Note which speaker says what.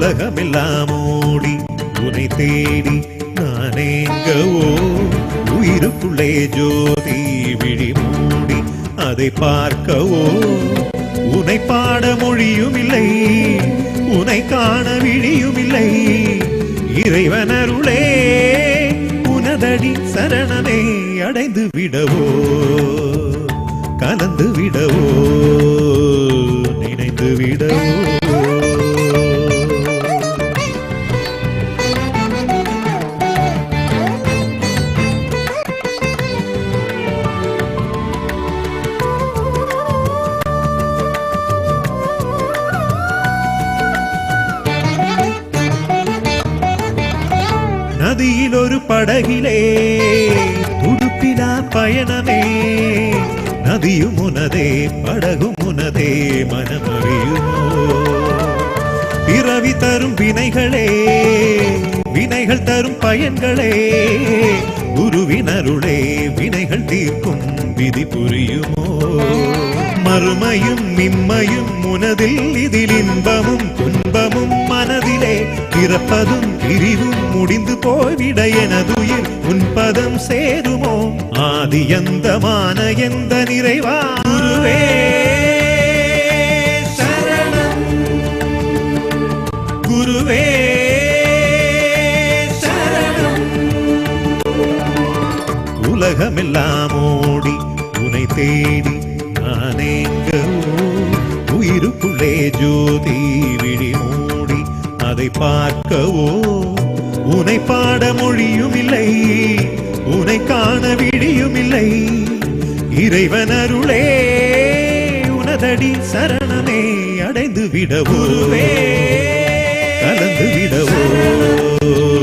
Speaker 1: உலகமெல்லாம் ஓடி உனை தேடி நானேங்கவோ உயிருக்குள்ளே ஜோதி விழி மூடி அதை பார்க்கவோ உனை பாட மொழியும் இல்லை உனை காண விழியும் இல்லை இறைவனருளே உனதடி சரணமே அடைந்து விடவோ கலந்து விடவோ நினைந்து விடவோ நதியில் ஒரு படகிலே துடுப்பிலா பயணமே நதியும் உனதே படகும் உனதே மனமறியுமோ பிறவி தரும் வினைகளே வினைகள் தரும் பயன்களே குருவினருளே வினைகள் தீர்க்கும் விதி புரியுமோ மறுமையும் நிம்மையும் உனதில் இதில் இன்பமும் துன்பமும் மனதிலே பிறப்பதும் பிரிவும் முடிந்து போய்விட எனதுயிர் உன் பதம் சேருமோ ஆதி எந்தமான எந்த நிறைவா குருவே சரணம் குருவே சரணம் உலகமெல்லாம் ஓடி உனை தேடி நானேங்கவோ உயிருக்குள்ளே ஜோதி விழி மூடி அதை பார்க்கவோ உனை பாட மொழியும் இல்லை உனை காண விழியும் இல்லை இறைவனருளே உனதடி சரணமே அடைந்து விடவோவே கலந்து விடவோ